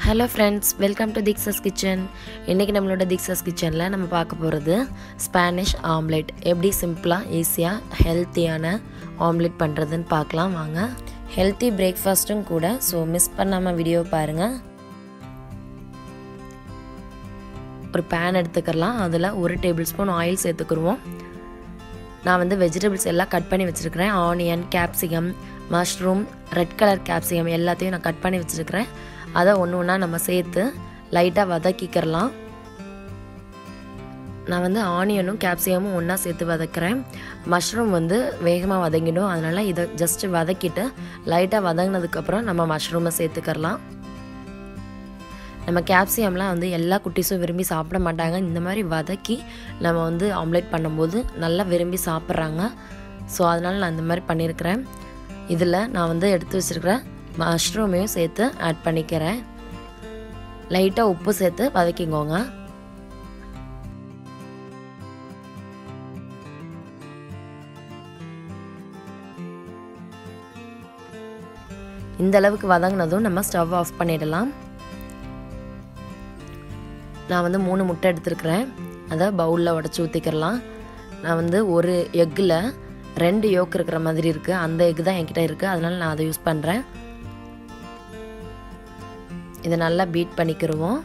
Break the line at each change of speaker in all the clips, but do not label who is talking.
hello friends welcome to Thiksha's kitchen இன்றைக்கி நம்மளோட திக்ஸஸ் கிச்சனில் நம்ம பார்க்க போகிறது ஸ்பானிஷ் ஆம்லெட் எப்படி சிம்பிளாக ஈஸியாக ஹெல்த்தியான ஆம்லெட் பண்ணுறதுன்னு பார்க்கலாம் வாங்க ஹெல்த்தி பிரேக்ஃபாஸ்ட்டும் கூட ஸோ மிஸ் பண்ணாமல் வீடியோ பாருங்கள் ஒரு பேன் எடுத்துக்கலாம் அதில் ஒரு டேபிள் ஸ்பூன் ஆயில் சேர்த்துக்குருவோம் நான் வந்து வெஜிடபிள்ஸ் எல்லாம் கட் பண்ணி வச்சுருக்கிறேன் onion capsicum mushroom red colour capsicum எல்லாத்தையும் நான் கட் பண்ணி வச்சுருக்கிறேன் அதை ஒன்று ஒன்றா நம்ம சேர்த்து லைட்டாக வதக்கிக்கிறலாம் நான் வந்து ஆனியனும் கேப்சிகமும் ஒன்றா சேர்த்து வதக்கிறேன் மஷ்ரூம் வந்து வேகமாக வதங்கிடும் அதனால் இதை ஜஸ்ட்டு வதக்கிட்டு லைட்டாக வதங்கினதுக்கப்புறம் நம்ம மஷ்ரூமை சேர்த்துக்கிறலாம் நம்ம கேப்சிகம்லாம் வந்து எல்லா குட்டீஸும் விரும்பி சாப்பிட மாட்டாங்க இந்த மாதிரி வதக்கி நம்ம வந்து ஆம்லேட் பண்ணும்போது நல்லா விரும்பி சாப்பிட்றாங்க ஸோ அதனால் நான் இந்த மாதிரி பண்ணியிருக்கிறேன் இதில் நான் வந்து எடுத்து வச்சுருக்கிற மஷ்ரூமையும் சேர்த்து ஆட் பண்ணிக்கிறேன் லைட்டாக உப்பு சேர்த்து வதக்கிக்கோங்க இந்த அளவுக்கு வதங்கினதும் நம்ம ஸ்டவ் ஆஃப் பண்ணிடலாம் நான் வந்து மூணு முட்டை எடுத்துருக்கிறேன் அதை பவுலில் உடச்சி ஊற்றிக்கிறலாம் நான் வந்து ஒரு எக்கில் ரெண்டு யோக் இருக்கிற மாதிரி இருக்குது அந்த எக் தான் என்கிட்ட இருக்குது அதனால் நான் அதை யூஸ் பண்ணுறேன் இதை நல்லா பீட் பண்ணிக்கிடுவோம்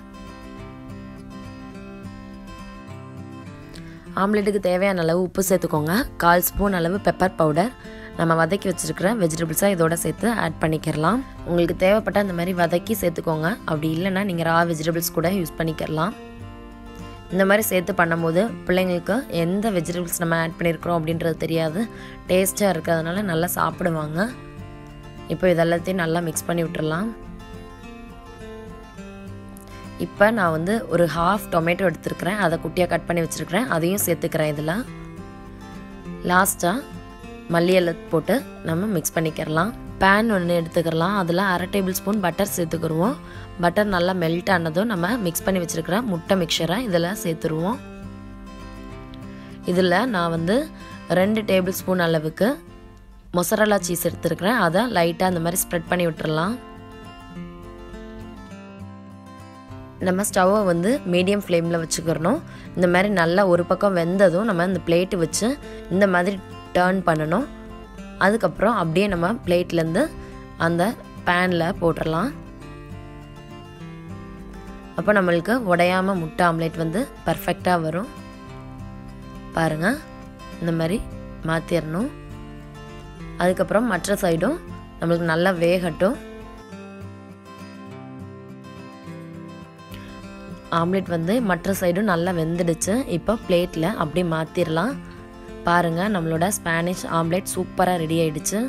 ஆம்லெட்டுக்கு தேவையான அளவு உப்பு சேர்த்துக்கோங்க கால் ஸ்பூன் அளவு பெப்பர் பவுடர் நம்ம வதக்கி வச்சுருக்கிற வெஜிடபிள்ஸாக இதோட சேர்த்து ஆட் பண்ணிக்கிறலாம் உங்களுக்கு தேவைப்பட்ட அந்த மாதிரி வதக்கி சேர்த்துக்கோங்க அப்படி இல்லைன்னா நீங்கள் ரா வெஜிடபிள்ஸ் கூட யூஸ் பண்ணிக்கிறலாம் இந்த மாதிரி சேர்த்து பண்ணும்போது பிள்ளைங்களுக்கு எந்த வெஜிடபிள்ஸ் நம்ம ஆட் பண்ணியிருக்கிறோம் அப்படின்றது தெரியாது டேஸ்ட்டாக இருக்கிறதுனால நல்லா சாப்பிடுவாங்க இப்போ இதெல்லாத்தையும் நல்லா மிக்ஸ் பண்ணி விட்டுறலாம் இப்போ நான் வந்து ஒரு ஹாஃப் டொமேட்டோ எடுத்துருக்கிறேன் அதை குட்டியாக கட் பண்ணி வச்சுருக்கிறேன் அதையும் சேர்த்துக்கிறேன் இதில் லாஸ்ட்டாக மல்லி இலை போட்டு நம்ம மிக்ஸ் பண்ணிக்கிறலாம் பேன் ஒன்று எடுத்துக்கிறலாம் அதில் அரை டேபிள் ஸ்பூன் பட்டர் சேர்த்துக்கிடுவோம் பட்டர் நல்லா மெல்ட் ஆனதும் நம்ம மிக்ஸ் பண்ணி வச்சுருக்கிற முட்டை மிக்சரை இதில் சேர்த்துருவோம் இதில் நான் வந்து ரெண்டு டேபிள் ஸ்பூன் அளவுக்கு மொசரலா சீஸ் எடுத்துருக்கிறேன் அதை லைட்டாக அந்த மாதிரி ஸ்ப்ரெட் பண்ணி விட்டுறலாம் நம்ம ஸ்டவ்வை வந்து மீடியம் ஃப்ளேமில் வச்சுக்கிறணும் இந்த மாதிரி நல்லா ஒரு பக்கம் வெந்ததும் நம்ம இந்த பிளேட்டு வச்சு இந்த மாதிரி டேர்ன் பண்ணணும் அதுக்கப்புறம் அப்படியே நம்ம பிளேட்லேருந்து அந்த பேனில் போட்டுடலாம் அப்போ நம்மளுக்கு உடையாமல் முட்டை ஆம்லேட் வந்து பர்ஃபெக்டாக வரும் பாருங்கள் இந்த மாதிரி மாற்றிடணும் அதுக்கப்புறம் மற்ற சைடும் நம்மளுக்கு நல்லா வேகட்டும் ஆம்லேட் வந்து மற்ற சைடும் நல்லா வெந்துடுச்சு இப்போ பிளேட்டில் அப்படியே மாற்றிடலாம் பாருங்கள் நம்மளோட ஸ்பானிஷ் ஆம்லேட் சூப்பராக ரெடி ஆயிடுச்சு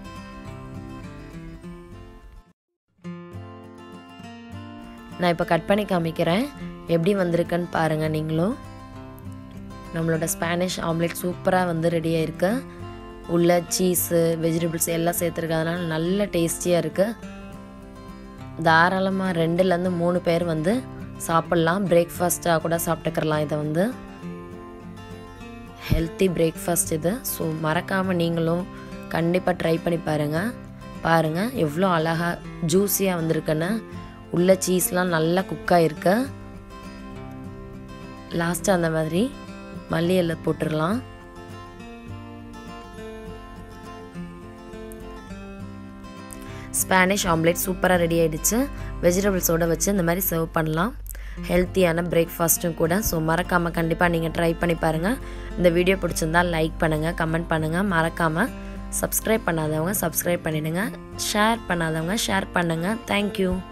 நான் இப்போ கட் பண்ணி காமிக்கிறேன் எப்படி வந்திருக்குன்னு பாருங்கள் நீங்களும் நம்மளோட ஸ்பானிஷ் ஆம்லேட் சூப்பராக வந்து ரெடி ஆயிருக்கு உள்ள சீஸு வெஜிடபிள்ஸ் எல்லாம் சேர்த்துருக்கறதுனால நல்ல டேஸ்டியாக இருக்குது தாராளமாக ரெண்டுலேருந்து மூணு பேர் வந்து சாப்பிட்லாம் பிரேக்ஃபாஸ்ட்டாக கூட சாப்பிட்டுக்கிறலாம் இதை வந்து ஹெல்த்தி பிரேக்ஃபாஸ்ட் இது ஸோ மறக்காமல் நீங்களும் கண்டிப்பாக ட்ரை பண்ணி பாருங்கள் பாருங்கள் எவ்வளோ அழகாக ஜூஸியாக வந்திருக்குன்னு உள்ள சீஸ்லாம் நல்லா குக்காக இருக்கு லாஸ்ட்டாக அந்த மாதிரி மல்லி இலை போட்டுடலாம் ஸ்பானிஷ் ஆம்லேட் சூப்பராக ரெடி ஆகிடுச்சு வெஜிடபிள்ஸோடு வச்சு இந்த மாதிரி சர்வ் பண்ணலாம் ஹெல்த்தியான பிரேக்ஃபாஸ்ட்டும் கூட ஸோ மறக்காமல் கண்டிப்பாக நீங்கள் ட்ரை பண்ணி பாருங்கள் இந்த வீடியோ பிடிச்சிருந்தால் லைக் பண்ணுங்கள் கமெண்ட் பண்ணுங்கள் மறக்காமல் சப்ஸ்கிரைப் பண்ணாதவங்க சப்ஸ்கிரைப் பண்ணிவிடுங்க ஷேர் பண்ணாதவங்க ஷேர் பண்ணுங்கள் தேங்க்யூ